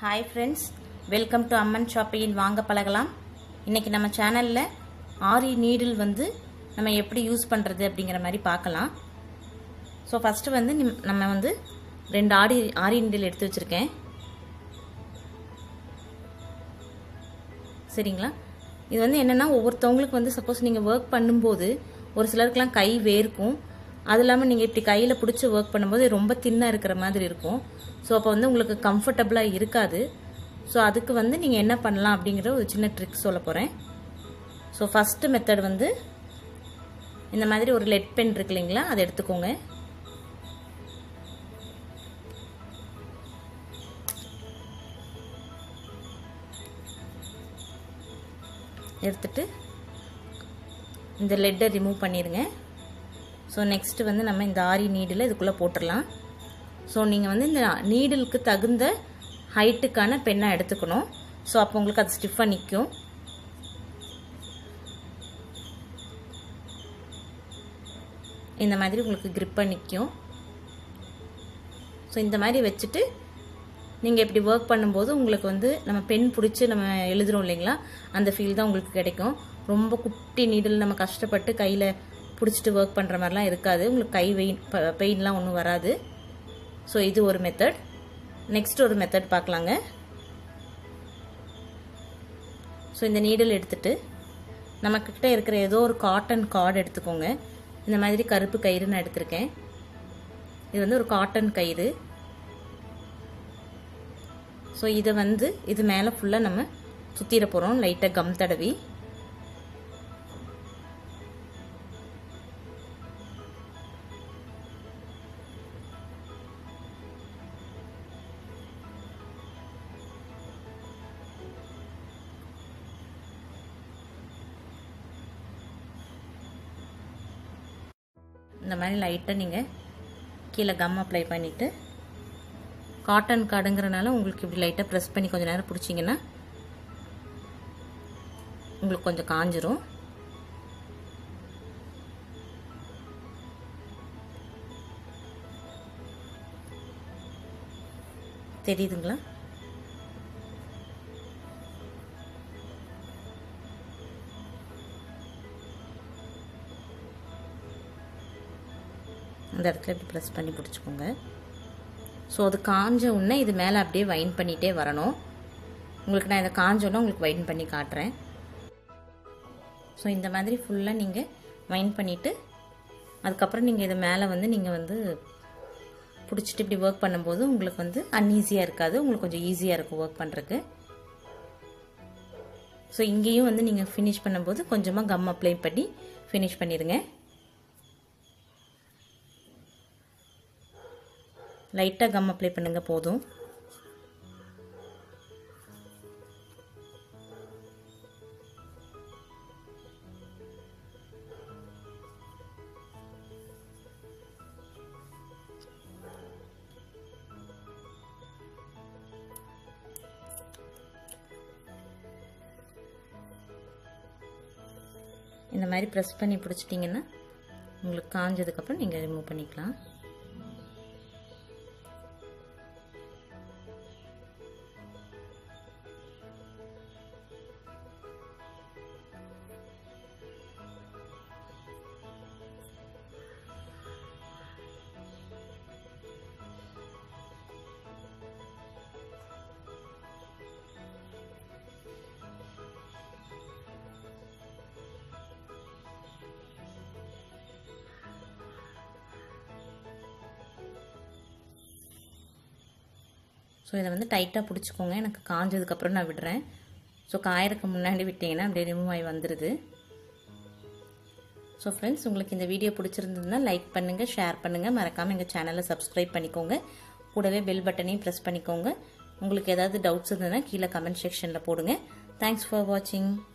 hi friends welcome to Amman ஷாப்பிங்கின் வாங்க பழகலாம் இன்னைக்கு நம்ம சேனலில் ஆரி நீடில் வந்து நம்ம எப்படி யூஸ் பண்ணுறது அப்படிங்கிற மாதிரி பார்க்கலாம் ஸோ ஃபஸ்ட்டு வந்து நிம்- நம்ம வந்து ரெண்டு ஆடி ஆரி நீடில் எடுத்து வச்சுருக்கேன் சரிங்களா இது வந்து என்னென்னா ஒவ்வொருத்தவங்களுக்கு வந்து சப்போஸ் நீங்கள் ஒர்க் பண்ணும்போது ஒரு சிலருக்குலாம் கை வேர்க்கும் அது இல்லாமல் நீங்கள் இப்படி கையில் பிடிச்சி ஒர்க் பண்ணும்போது ரொம்ப தின்னாக இருக்கிற மாதிரி இருக்கும் ஸோ அப்போ வந்து உங்களுக்கு கம்ஃபர்டபுளாக இருக்காது ஸோ அதுக்கு வந்து நீங்கள் என்ன பண்ணலாம் அப்படிங்கிற ஒரு சின்ன ட்ரிக் சொல்ல போகிறேன் ஸோ ஃபஸ்ட்டு மெத்தட் வந்து இந்த மாதிரி ஒரு லெட் பென் இருக்கு இல்லைங்களா அதை எடுத்துக்கோங்க எடுத்துட்டு இந்த லெட்டை ரிமூவ் பண்ணிடுங்க ஸோ நெக்ஸ்ட்டு வந்து நம்ம இந்த ஆரி நீடில் இதுக்குள்ளே போட்டுடலாம் ஸோ நீங்கள் வந்து இந்த நீடிலுக்கு தகுந்த ஹைட்டுக்கான பெண்ணாக எடுத்துக்கணும் ஸோ அப்போ உங்களுக்கு அது ஸ்டிஃபாக நிற்கும் இந்த மாதிரி உங்களுக்கு grip-ஆ நிற்கும் ஸோ இந்த மாதிரி வச்சுட்டு நீங்கள் இப்படி ஒர்க் பண்ணும்போது உங்களுக்கு வந்து நம்ம பென் பிடிச்சி நம்ம எழுதுறோம் இல்லைங்களா அந்த ஃபீல் தான் உங்களுக்கு கிடைக்கும் ரொம்ப குட்டி நீடில் நம்ம கஷ்டப்பட்டு கையில் பிடிச்சிட்டு ஒர்க் பண்ணுற மாதிரிலாம் இருக்காது உங்களுக்கு கை வெயின் பெயின்லாம் ஒன்றும் வராது ஸோ இது ஒரு மெத்தட் நெக்ஸ்ட் ஒரு மெத்தட் பார்க்கலாங்க ஸோ இந்த நீடில் எடுத்துட்டு நம்மக்கிட்ட இருக்கிற ஏதோ ஒரு காட்டன் கார்டு எடுத்துக்கோங்க இந்த மாதிரி கருப்பு கயிறு நான் எடுத்திருக்கேன் இது வந்து ஒரு காட்டன் கயிறு ஸோ இதை வந்து இது மேலே ஃபுல்லாக நம்ம சுற்றிட போகிறோம் லைட்டாக கம் தடவி இந்த மாதிரி லைட்டாக நீங்கள் கீழே கம் அப்ளை பண்ணிவிட்டு காட்டன் கார்டுங்கிறனால உங்களுக்கு இப்படி லைட்டாக ப்ரெஸ் பண்ணி கொஞ்சம் நேரம் பிடிச்சிங்கன்னா உங்களுக்கு கொஞ்சம் காஞ்சிரும் தெரியுதுங்களா அந்த இடத்துல இப்படி ப்ரெஸ் பண்ணி பிடிச்சிக்கோங்க ஸோ அது காஞ்ச உடனே இது மேலே அப்படியே வைன் பண்ணிகிட்டே வரணும் உங்களுக்கு நான் இதை காஞ்சோன்னே உங்களுக்கு வைன் பண்ணி காட்டுறேன் ஸோ இந்த மாதிரி ஃபுல்லாக நீங்கள் வைன் பண்ணிவிட்டு அதுக்கப்புறம் நீங்கள் இது மேலே வந்து நீங்கள் வந்து பிடிச்சிட்டு இப்படி ஒர்க் பண்ணும்போது உங்களுக்கு வந்து அன்ஈஸியாக இருக்காது உங்களுக்கு கொஞ்சம் ஈஸியாக இருக்கும் ஒர்க் பண்ணுறதுக்கு ஸோ இங்கேயும் வந்து நீங்கள் ஃபினிஷ் பண்ணும்போது கொஞ்சமாக கம் அப்ளை பண்ணி ஃபினிஷ் பண்ணிடுங்க லைட்டாக கம் அப்ளை பண்ணுங்க போதும் இந்த மாதிரி ப்ரெஸ் பண்ணி பிடிச்சிட்டிங்கன்னா உங்களுக்கு காஞ்சதுக்கப்புறம் நீங்கள் ரிமூவ் பண்ணிக்கலாம் ஸோ இதை வந்து டைட்டாக பிடிச்சிக்கோங்க எனக்கு காஞ்சதுக்கப்புறம் நான் விடுறேன் ஸோ காயறதுக்கு முன்னாடி விட்டிங்கன்னா அப்படியே ரிமூவ் ஆகி வந்துடுது ஸோ ஃப்ரெண்ட்ஸ் உங்களுக்கு இந்த வீடியோ பிடிச்சிருந்ததுன்னா லைக் பண்ணுங்கள் ஷேர் பண்ணுங்கள் மறக்காமல் எங்கள் சேனலை சப்ஸ்கிரைப் பண்ணிக்கோங்க கூடவே பெல் பட்டனையும் ப்ரெஸ் பண்ணிக்கோங்க உங்களுக்கு ஏதாவது டவுட்ஸ் இருந்ததுன்னா கீழே கமெண்ட் செக்ஷனில் போடுங்க தேங்க்ஸ் ஃபார் வாட்சிங்